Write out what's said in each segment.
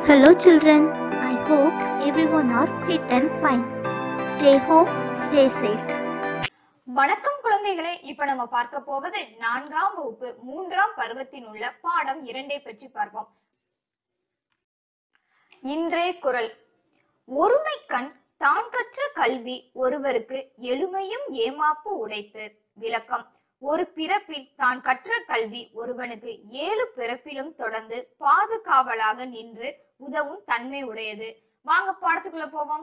Hello children, I hope everyone are fit and fine. Stay home, stay safe. வணக்கம் குழந்தைகளே இப்ப நம்ம பார்க்க போவது நான்காம் வகுப்பு மூன்றாம் பருவத்தின் உள்ள பாடம் இரண்டை பற்றி பார்ப்போம் இன்றைய குரல் ஒருமை கண் தான் கற்ற கல்வி ஒருவருக்கு எளிமையும் ஏமாப்பு உடைத்து விளக்கம் ஒரு பிறப்பில் தான் கற்ற கல்வி ஒருவனுக்கு ஏழு பிறப்பிலும் தொடர்ந்து பாதுகாவலாக நின்று உதவும் தன்மை உடையது வாங்க பாடத்துக்குள்ள போவோம்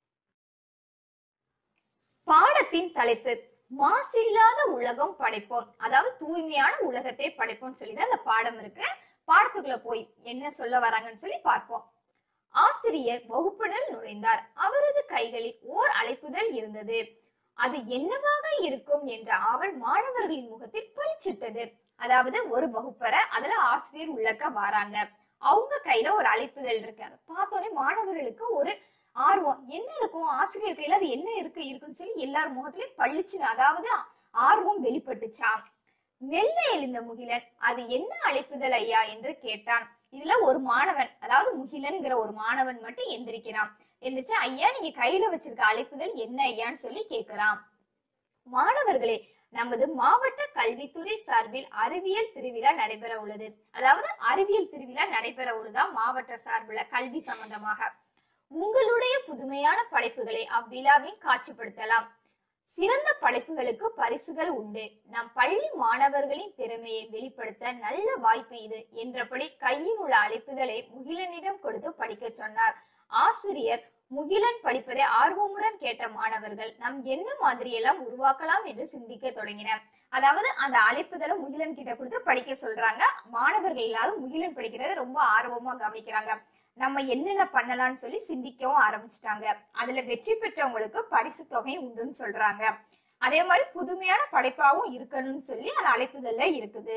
பாடத்தின் தலைப்பு மாசில்லாத உலகம் படைப்போம் அதாவது தூய்மையான உலகத்தை படைப்போம் சொல்லிதான் அந்த பாடம் இருக்கு பாடத்துக்குள்ள போய் என்ன சொல்ல வராங்கன்னு சொல்லி பார்ப்போம் ஆசிரியர் வகுப்பினர் நுழைந்தார் அவரது கைகளில் ஓர் அழைப்புதல் இருந்தது அது என்னவாக இருக்கும் என்ற ஆவல் மாணவர்களின் முகத்தில் பளிச்சிட்டது அதாவது ஒரு வகுப்பறை அதுல ஆசிரியர் உள்ளக்க வராங்க அவங்க கையில ஒரு அழைப்புதல் இருக்கு அதை பார்த்தோன்னே மாணவர்களுக்கு ஒரு ஆர்வம் என்ன இருக்கும் ஆசிரியர் கையில அது என்ன இருக்கு இருக்குன்னு சொல்லி எல்லார் முகத்திலயும் பளிச்சுன்னு அதாவது ஆர்வம் வெளிப்பட்டுச்சாம் மெல்ல எழுந்த முகிலன் அது என்ன அழைப்புதல் ஐயா என்று கேட்டான் இதுல ஒரு மாணவன் அதாவது முகிலன்கிற ஒரு மாணவன் மட்டும் எந்திரிக்கிறான் எந்திரிச்சு ஐயா நீங்க கையில வச்சிருக்க அழைப்புதல் என்ன ஐயான்னு சொல்லி கேக்குறான் மாணவர்களே நமது மாவட்ட கல்வித்துறை சார்பில் அறிவியல் திருவிழா நடைபெற உள்ளது அதாவது அறிவியல் திருவிழா நடைபெற உள்ளதா மாவட்ட சார்பில் கல்வி சம்பந்தமாக உங்களுடைய புதுமையான படைப்புகளை அவ்விழாவில் காட்சிப்படுத்தலாம் சிறந்த படைப்புகளுக்கு பரிசுகள் உண்டு நம் பள்ளி மாணவர்களின் திறமையை வெளிப்படுத்த நல்ல வாய்ப்பு இது என்றபடி கையில் உள்ள அழைப்புதலை முகிலனிடம் கொடுத்து படிக்க சொன்னார் ஆசிரியர் முகிலன் படிப்பதை ஆர்வமுடன் கேட்ட மாணவர்கள் நாம் என்ன மாதிரி எல்லாம் உருவாக்கலாம் என்று சிந்திக்க தொடங்கினர் அதாவது அந்த அழைப்புதலை முகிலன் கிட்ட கொடுத்து படிக்க சொல்றாங்க மாணவர்கள் எல்லாரும் முகிலன் படிக்கிறத ரொம்ப ஆர்வமா கவனிக்கிறாங்க நம்ம என்னென்ன பண்ணலாம்னு சொல்லி சிந்திக்கவும் ஆரம்பிச்சிட்டாங்க அதுல வெற்றி பெற்றவங்களுக்கு பரிசு தொகை உண்டுன்னு சொல்றாங்க அதே மாதிரி புதுமையான படைப்பாவும் இருக்கணும்னு சொல்லி அந்த அழைப்புதல்ல இருக்குது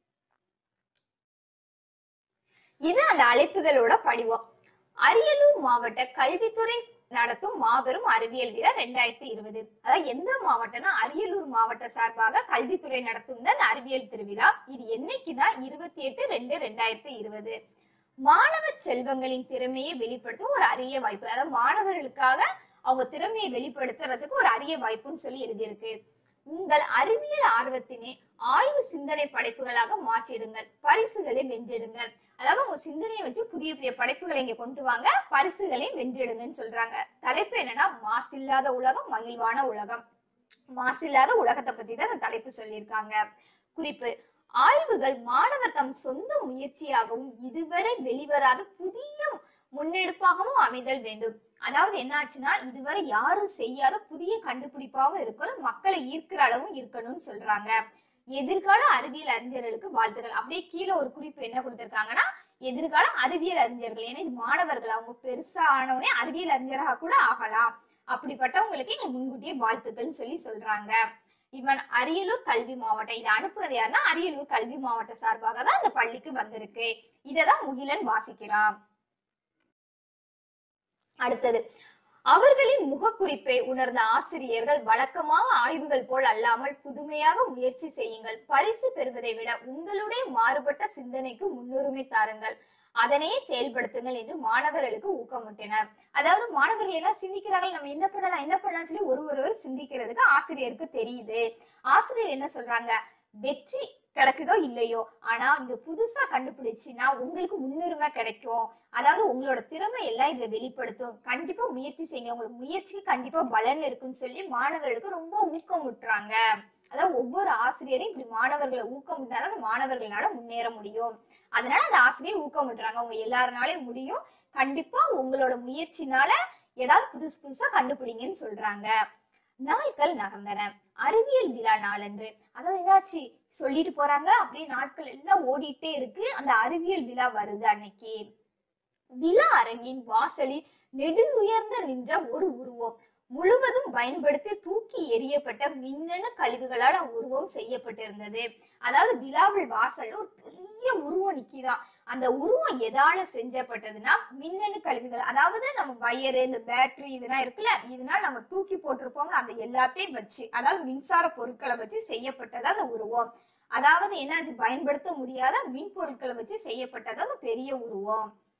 இது அந்த அழைப்புதலோட படிவம் அரியலூர் மாவட்ட கல்வித்துறை நடத்தும் மாபெரும் அறிவியல் விழா ரெண்டாயிரத்தி இருபது அதாவது எந்த மாவட்டம்னா அரியலூர் மாவட்ட சார்பாக கல்வித்துறை நடத்தும் தான் அறிவியல் திருவிழா இது என்னைக்குன்னா இருபத்தி எட்டு ரெண்டு ரெண்டாயிரத்தி இருபது மாணவ செல்வங்களின் திறமையை வெளிப்படுத்த ஒரு அரிய வாய்ப்பு அதாவது மாணவர்களுக்காக அவங்க திறமையை வெளிப்படுத்துறதுக்கு ஒரு அரிய வாய்ப்புன்னு சொல்லி எழுதியிருக்கு உங்கள் அறிவியல் ஆர்வத்தினை ஆய்வு சிந்தனை படைப்புகளாக மாற்றிடுங்கள் பரிசுகளை வென்றிடுங்கள் அதாவது உங்க சிந்தனையை வச்சு புதிய புதிய படைப்புகளை இங்க கொண்டு வாங்க பரிசுகளையும் வென்றிடுங்கன்னு சொல்றாங்க தலைப்பு என்னன்னா மாசில்லாத உலகம் மகிழ்வான உலகம் மாசில்லாத உலகத்தை பத்தி தான் அந்த தலைப்பு சொல்லியிருக்காங்க குறிப்பு ஆய்வுகள் மாணவர் தம் சொந்த முயற்சியாகவும் இதுவரை வெளிவராத புதிய முன்னெடுப்பாகவும் அமைதல் வேண்டும் அதாவது என்ன ஆச்சுன்னா இதுவரை யாரும் செய்யாத புதிய கண்டுபிடிப்பாகவும் இருக்கணும் மக்களை ஈர்க்கிற அளவும் இருக்கணும்னு சொல்றாங்க எதிர்கால அறிவியல் அறிஞர்களுக்கு வாழ்த்துக்கள் அப்படியே கீழே ஒரு குறிப்பு என்ன கொடுத்திருக்காங்கன்னா எதிர்கால அறிவியல் அறிஞர்கள் ஏன்னா இது மாணவர்கள் அவங்க பெருசா ஆனவுடனே அறிவியல் அறிஞராக கூட ஆகலாம் அப்படிப்பட்டவங்களுக்கு இங்க முன்கூட்டியே வாழ்த்துக்கள்னு சொல்லி சொல்றாங்க இவன் அரியலூர் கல்வி மாவட்டம் இதை அனுப்புனது யாருன்னா அரியலூர் கல்வி மாவட்ட சார்பாக தான் அந்த பள்ளிக்கு வந்திருக்கு இததான் முகிலன் வாசிக்கிறான் அடுத்தது அவர்களின் முகக்குறிப்பை உணர்ந்த ஆசிரியர்கள் வழக்கமாக ஆய்வுகள் போல் அல்லாமல் புதுமையாக முயற்சி செய்யுங்கள் பரிசு பெறுவதை விட உங்களுடைய மாறுபட்ட சிந்தனைக்கு முன்னுரிமை தாருங்கள் அதனையே செயல்படுத்துங்கள் என்று மாணவர்களுக்கு ஊக்கமூட்டினார் அதாவது மாணவர்கள் எல்லாம் சிந்திக்கிறார்கள் நம்ம என்ன பண்ணலாம் என்ன பண்ணலாம் சொல்லி ஒரு ஒருவர் சிந்திக்கிறதுக்கு ஆசிரியருக்கு தெரியுது ஆசிரியர் என்ன சொல்றாங்க வெற்றி கிடைக்குதோ இல்லையோ ஆனா நீங்க புதுசா கண்டுபிடிச்சுன்னா உங்களுக்கு முன்னுரிமை கிடைக்கும் அதாவது உங்களோட திறமை எல்லாம் இதுல வெளிப்படுத்தும் கண்டிப்பா முயற்சி செய்யுங்க உங்களுக்கு முயற்சிக்கு கண்டிப்பா பலன் இருக்குன்னு சொல்லி மாணவர்களுக்கு ரொம்ப ஊக்கமுட்டுறாங்க அதாவது ஒவ்வொரு ஆசிரியரையும் இப்படி மாணவர்களை ஊக்கமுட்டாதான் அந்த மாணவர்களால முன்னேற முடியும் அதனால அந்த ஆசிரியர் ஊக்கமுட்டுறாங்க உங்க எல்லாருனாலையும் முடியும் கண்டிப்பா உங்களோட முயற்சினால ஏதாவது புதுசு புதுசா கண்டுபிடிங்கன்னு சொல்றாங்க நாட்கள் நகர்ந்தன அறிவியல் விழா நாளன்று அதாவது என்னாச்சு சொல்லிட்டு போறாங்க அப்படியே நாட்கள் எல்லாம் ஓடிட்டே இருக்கு அந்த அறிவியல் விழா வருது அன்னைக்கு விழா அரங்கின் வாசலில் நெடுந்துயர்ந்த நின்ற ஒரு உருவம் முழுவதும் பயன்படுத்தி தூக்கி எறியப்பட்ட மின்னணு கழிவுகளால் உருவம் செய்யப்பட்டிருந்தது அதாவது விழாவில் வாசல்ல ஒரு பெரிய உருவம் நிக்கிதான் அந்த உருவம் எதால செஞ்சப்பட்டதுன்னா மின்னணு கழிவுகள் அதாவது நம்ம வயரு இந்த பேட்டரி இதெல்லாம் இருக்குல்ல இதெல்லாம் நம்ம தூக்கி போட்டிருப்போம்ல அந்த எல்லாத்தையும் வச்சு அதாவது மின்சார பொருட்களை வச்சு செய்யப்பட்டது அந்த உருவம் அதாவது என்னாச்சு பயன்படுத்த முடியாத மின் பொருட்களை வச்சு செய்யப்பட்டது அந்த பெரிய உருவம்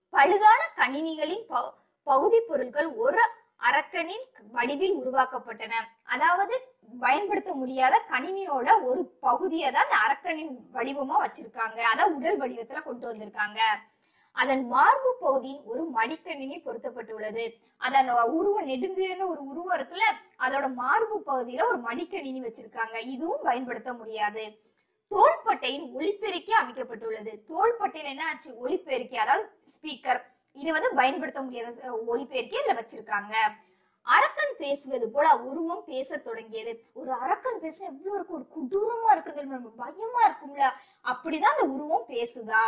பழுதான கணினிகளின் ப- பகுதி பொருட்கள் ஒரு அரக்கனின் வடிவில் உருவாக்கப்பட்டன அதாவது பயன்படுத்த முடியாத கணினியோட ஒரு பகுதியை தான் அந்த அரக்கனின் வடிவமா வச்சிருக்காங்க அதான் உடல் வடிவத்துல கொண்டு வந்திருக்காங்க அதன் மார்பு பகுதியின் ஒரு மடிக்கணினி பொருத்தப்பட்டுள்ளது அது அந்த உருவம் நெடுந்துன்னு ஒரு உருவம் இருக்குல்ல அதோட மார்பு பகுதியில ஒரு மடிக்கணினி வச்சிருக்காங்க இதுவும் பயன்படுத்த முடியாது தோள்பட்டையின் ஒலிபெருக்கி அமைக்கப்பட்டுள்ளது தோள்பட்டையில என்ன ஆச்சு ஒலிபெருக்கி அதாவது ஸ்பீக்கர் இது வந்து பயன்படுத்த முடியாத அஹ், ஒலிபெருக்கி இதுல வச்சிருக்காங்க அரக்கன் பேசுவது போல உருவம் பேச தொடங்கியது ஒரு அரக்கன் பேச எவ்வளவு இருக்கும் ஒரு கொடூரமா இருக்குது தெரியுமா? பயமா இருக்கும்ல அப்படிதான் அந்த உருவம் பேசுதா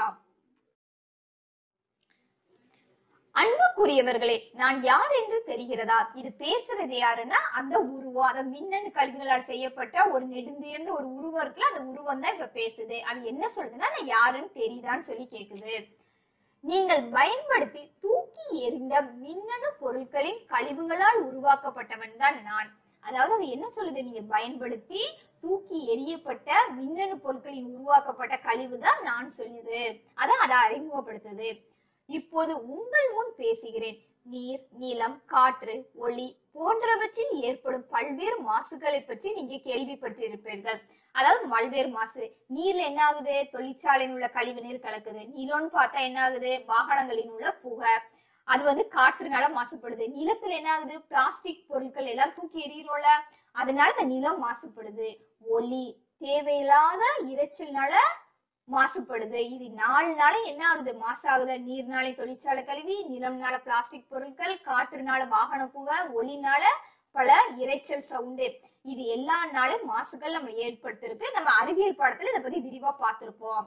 அன்புக்குரியவர்களே நான் யார் என்று தெரிகிறதா இது பேசுறது யாருன்னா அந்த உருவம் அந்த மின்னணு கழிவுகளால் செய்யப்பட்ட ஒரு நெடுந்துயர்ந்த ஒரு உருவம் இருக்குல்ல அந்த உருவம் தான் இப்ப பேசுது அது என்ன சொல்றதுன்னா நான் யாருன்னு தெரியுதான்னு சொல்லி கேக்குது நீங்கள் பயன்படுத்தி தூக்கி எறிந்த மின்னணு பொருட்களின் கழிவுகளால் உருவாக்கப்பட்டவன் தான் நான் அதாவது அது என்ன சொல்லுது நீங்க பயன்படுத்தி தூக்கி எறியப்பட்ட மின்னணு பொருட்களின் உருவாக்கப்பட்ட கழிவு தான் நான் சொல்லுது அதான் அதை அறிமுகப்படுத்துது இப்போது உங்கள் முன் பேசுகிறேன் நீர் நிலம் காற்று ஒளி போன்றவற்றில் ஏற்படும் பல்வேறு மாசுகளை பற்றி நீங்க கேள்விப்பட்டிருப்பீர்கள் அதாவது பல்வேறு மாசு நீர்ல என்ன ஆகுது தொழிற்சாலையில் உள்ள கழிவு நீர் கலக்குது நிலம்னு பார்த்தா என்ன ஆகுது வாகனங்களின் உள்ள புகை அது வந்து காற்றுனால மாசுபடுது நிலத்துல என்ன ஆகுது பிளாஸ்டிக் பொருட்கள் எல்லாம் தூக்கி எறிகிறோம்ல அதனால இந்த நிலம் மாசுபடுது ஒலி தேவையில்லாத இரைச்சல்னால மாசுபடுது இது நாலு நாளை என்ன ஆகுது மாசாகுது நீர்னாலே தொழிற்சாலை கழிவு நிலம்னால பிளாஸ்டிக் பொருட்கள் காற்றுனால வாகன புகை ஒலினால பல இரைச்சல் சவுண்டு இது எல்லா நாளும் மாசுகள் நம்ம ஏற்படுத்திருக்கு நம்ம அறிவியல் பாடத்துல இதை பத்தி விரிவா பார்த்திருப்போம்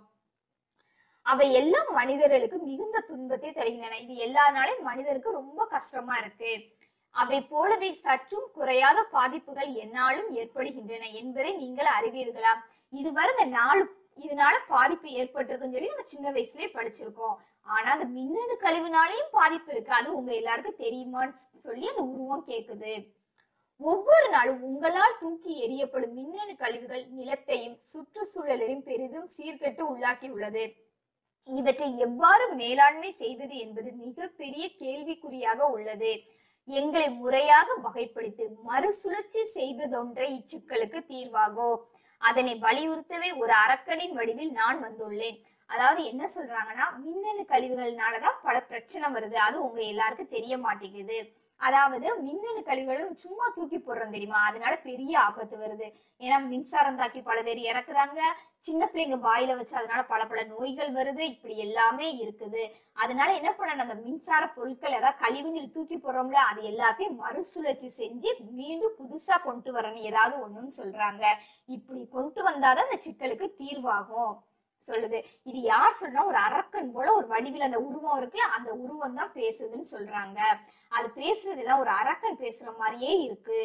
அவை எல்லாம் மனிதர்களுக்கு மிகுந்த துன்பத்தை தருகின்றன இது எல்லா நாளும் மனிதருக்கு ரொம்ப கஷ்டமா இருக்கு அவை போலவே சற்றும் குறையாத பாதிப்புகள் என்னாலும் ஏற்படுகின்றன என்பதை நீங்கள் அறிவீர்களா இதுவரை இந்த நாலு இதனால பாதிப்பு ஏற்பட்டிருக்குன்னு சொல்லி நம்ம சின்ன வயசுலயே படிச்சிருக்கோம் ஆனா அந்த மின்னணு கழிவுனாலையும் பாதிப்பு இருக்கு அது உங்க எல்லாருக்கும் தெரியுமான்னு சொல்லி அந்த உருவம் கேக்குது ஒவ்வொரு நாளும் உங்களால் தூக்கி எறியப்படும் மின்னணு கழிவுகள் நிலத்தையும் சுற்றுச்சூழலையும் பெரிதும் சீர்கெட்டு உள்ளாக்கி உள்ளது இவற்றை எவ்வாறு மேலாண்மை செய்வது என்பது மிகப்பெரிய கேள்விக்குறியாக உள்ளது எங்களை முறையாக வகைப்படுத்தி மறுசுழற்சி செய்வதொன்றே இச்சிக்கலுக்கு தீர்வாகும் அதனை வலியுறுத்தவே ஒரு அரக்கனின் வடிவில் நான் வந்துள்ளேன் அதாவது என்ன சொல்றாங்கன்னா மின்னணு கழிவுகள்னாலதான் பல பிரச்சனை வருது அது உங்க எல்லாருக்கும் தெரிய மாட்டேங்குது அதாவது மின்னணு கழிவுகள் சும்மா தூக்கி போடுறோம் தெரியுமா அதனால பெரிய ஆபத்து வருது ஏன்னா மின்சாரம் தாக்கி பல பேர் இறக்குறாங்க சின்ன பிள்ளைங்க வாயில வச்சு அதனால பல பல நோய்கள் வருது இப்படி எல்லாமே இருக்குது அதனால என்ன பண்ணணும் அந்த மின்சார பொருட்கள் ஏதாவது கழிவுகள் தூக்கி போடுறோம்ல அது எல்லாத்தையும் மறுசுழற்சி செஞ்சு மீண்டும் புதுசா கொண்டு வரணும் ஏதாவது ஒண்ணுன்னு சொல்றாங்க இப்படி கொண்டு வந்தாதான் அந்த சிக்கலுக்கு தீர்வாகும் சொல்லுது இது யார் சொன்னா ஒரு அரக்கன் போல ஒரு வடிவில் அந்த உருவம் இருக்குல்ல அந்த உருவம் தான் பேசுதுன்னு சொல்றாங்க அது பேசுறது எல்லாம் ஒரு அரக்கன் பேசுற மாதிரியே இருக்கு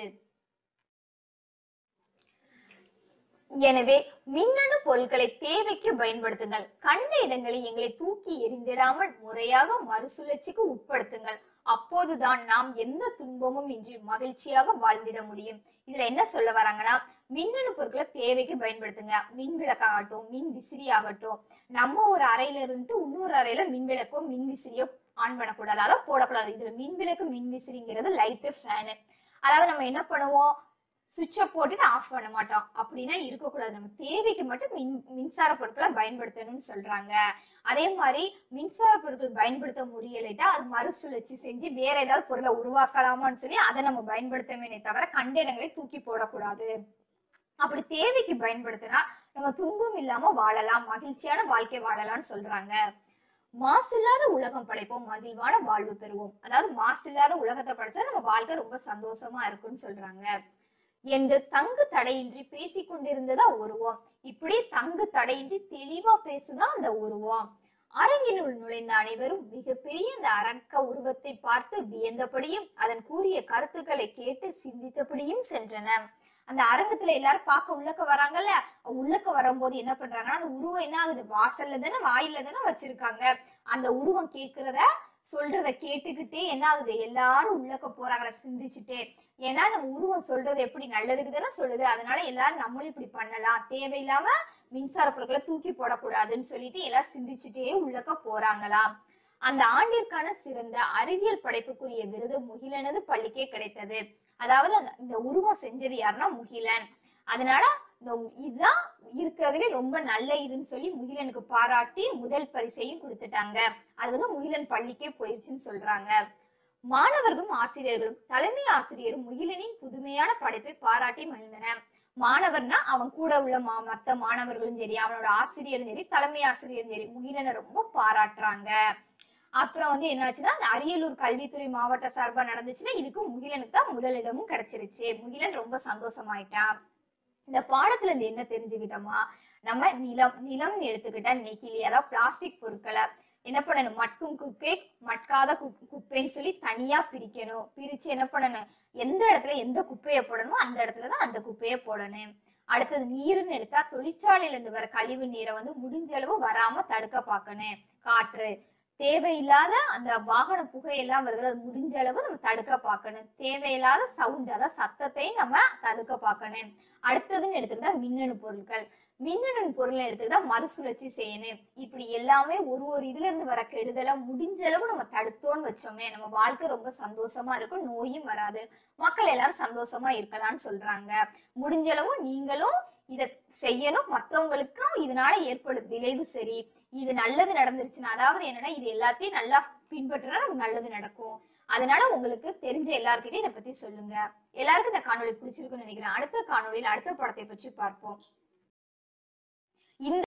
எனவே மின்னணு பொருட்களை தேவைக்கு பயன்படுத்துங்கள் கண்ட இடங்களில் எங்களை தூக்கி எறிந்திடாமல் முறையாக மறுசுழற்சிக்கு உட்படுத்துங்கள் அப்போதுதான் நாம் எந்த துன்பமும் இன்றி மகிழ்ச்சியாக வாழ்ந்திட முடியும் இதுல என்ன சொல்ல வராங்கன்னா மின்னணு பொருட்களை தேவைக்கு பயன்படுத்துங்க மின் விளக்காகட்டும் மின் விசிறி ஆகட்டும் நம்ம ஒரு அறையில இருந்துட்டு இன்னொரு அறையில மின் விளக்கோ மின் விசிறியோ ஆன் பண்ணக்கூடாது அதான் போடக்கூடாது இதுல மின் விளக்கு மின் விசிறிங்கிறது லைட்டு ஃபேனு அதாவது நம்ம என்ன பண்ணுவோம் சுவிட்சை போட்டுட்டு ஆஃப் பண்ண மாட்டோம் அப்படின்னா இருக்கக்கூடாது நம்ம தேவைக்கு மட்டும் மின் மின்சார பொருட்களை பயன்படுத்தணும்னு சொல்றாங்க அதே மாதிரி மின்சார பொருட்கள் பயன்படுத்த முடியலைட்டா அது மறுசுழற்சி செஞ்சு வேற ஏதாவது பொருளை உருவாக்கலாமான்னு சொல்லி அதை நம்ம பயன்படுத்தவேனே தவிர கண்ட இடங்களை தூக்கி போடக்கூடாது அப்படி தேவைக்கு பயன்படுத்தினா நம்ம துன்பம் இல்லாம வாழலாம் மகிழ்ச்சியான வாழ்க்கை வாழலாம்னு சொல்றாங்க மாசில்லாத உலகம் படைப்போம் மகிழ்வான வாழ்வு பெறுவோம் அதாவது மாசில்லாத உலகத்தை படைச்சா நம்ம வாழ்க்கை ரொம்ப சந்தோஷமா இருக்கும்னு சொல்றாங்க என்று தங்கு தடையின்றி பேசிக் கொண்டிருந்ததா உருவம் இப்படி தங்கு தடையின்றி தெளிவா பேசுதான் அந்த உருவம் அரங்கினுள் நுழைந்த அனைவரும் மிகப்பெரிய அந்த அரக்க உருவத்தை பார்த்து வியந்தபடியும் அதன் கூறிய கருத்துக்களை கேட்டு சிந்தித்தபடியும் சென்றன அந்த அரங்கத்துல எல்லாரும் பார்க்க உள்ளக்க வராங்கல்ல உள்ளக்க வரும்போது என்ன பண்றாங்கன்னா அந்த உருவம் என்ன ஆகுது வாசல்ல தானே வாயில தானே வச்சிருக்காங்க அந்த உருவம் கேக்குறத சொல்றத கேட்டுக்கிட்டே என்ன ஆகுது எல்லாரும் உள்ளக்க போறாங்களா சிந்திச்சுட்டே ஏன்னா நம்ம உருவம் சொல்றது எப்படி நல்லதுக்கு தானே சொல்லுது அதனால எல்லாரும் நம்மளும் இப்படி பண்ணலாம் தேவையில்லாம மின்சார பொருட்களை தூக்கி போடக்கூடாதுன்னு சொல்லிட்டு எல்லாரும் சிந்திச்சுட்டே உள்ளக்க போறாங்களாம் அந்த ஆண்டிற்கான சிறந்த அறிவியல் படைப்புக்குரிய விருது முகிலனது பள்ளிக்கே கிடைத்தது அதாவது அந்த- இந்த உருவம் செஞ்சது யாருன்னா முகிலன் அதனால இந்த இதுதான் இருக்கிறதுலே ரொம்ப நல்ல இதுன்னு சொல்லி முகிலனுக்கு பாராட்டி முதல் பரிசையும் கொடுத்துட்டாங்க அது வந்து முகிலன் பள்ளிக்கே போயிருச்சுன்னு சொல்றாங்க மாணவர்களும் ஆசிரியர்களும் தலைமை ஆசிரியரும் முகிலனின் புதுமையான படைப்பை பாராட்டி மகிழ்ந்தனர் மாணவர்னா அவன் கூட உள்ள மா மத்த மாணவர்களும் சரி அவனோட ஆசிரியரும் சரி தலைமை ஆசிரியரும் சரி முகிலனை ரொம்ப பாராட்டுறாங்க அப்புறம் வந்து என்னாச்சுன்னா அந்த அரியலூர் கல்வித்துறை மாவட்ட சார்பா நடந்துச்சுன்னா இதுக்கு முகிலனுக்கு தான் முதலிடமும் கிடைச்சிருச்சு முகிலன் ரொம்ப சந்தோஷமாயிட்டான் இந்த பாடத்துல இருந்து என்ன தெரிஞ்சுக்கிட்டோமா நம்ம நிலம் நிலம்னு எடுத்துக்கிட்டா நெகிழி அதாவது பிளாஸ்டிக் பொருட்களை என்ன பண்ணணும் மட்கும் குப்பை மட்காத குப்- குப்பைன்னு சொல்லி தனியா பிரிக்கணும் பிரிச்சு என்ன பண்ணணும் எந்த இடத்துல எந்த குப்பையை போடணுமோ அந்த இடத்துல தான் அந்த குப்பையை போடணும் அடுத்தது நீருன்னு எடுத்தா தொழிற்சாலையில இருந்து வர கழிவு நீரை வந்து முடிஞ்ச அளவு வராம தடுக்க பார்க்கணும் காற்று தேவையில்லாத அந்த வாகன புகையெல்லாம் வருது அது முடிஞ்ச அளவு நம்ம தடுக்க பார்க்கணும் தேவையில்லாத சவுண்ட் அதாவது சத்தத்தையும் நம்ம தடுக்க பார்க்கணும் அடுத்ததுன்னு எடுத்துக்கிட்டா மின்னணு பொருட்கள் மின்னணு பொருளை எடுத்துக்கிட்டா மறுசுழற்சி செய்யணும் இப்படி எல்லாமே ஒரு ஒரு இதுல இருந்து வர கெடுதலை முடிஞ்ச அளவு நம்ம தடுத்தோம்னு வச்சோமே நம்ம வாழ்க்கை ரொம்ப சந்தோஷமா இருக்கும் நோயும் வராது மக்கள் எல்லாரும் சந்தோஷமா இருக்கலாம்னு சொல்றாங்க முடிஞ்ச அளவு நீங்களும் இத செய்யணும் மத்தவங்களுக்கும் இதனால ஏற்படும் விளைவு சரி இது நல்லது நடந்துருச்சுன்னா அதாவது என்னன்னா இது எல்லாத்தையும் நல்லா பின்பற்றினா நமக்கு நல்லது நடக்கும் அதனால உங்களுக்கு தெரிஞ்ச எல்லார்கிட்டயும் இதை பத்தி சொல்லுங்க எல்லாருக்கும் இந்த காணொளி பிடிச்சிருக்குன்னு நினைக்கிறேன் அடுத்த காணொளியில் அடுத்த படத்தை பற்றி பார்ப்போம் இந்த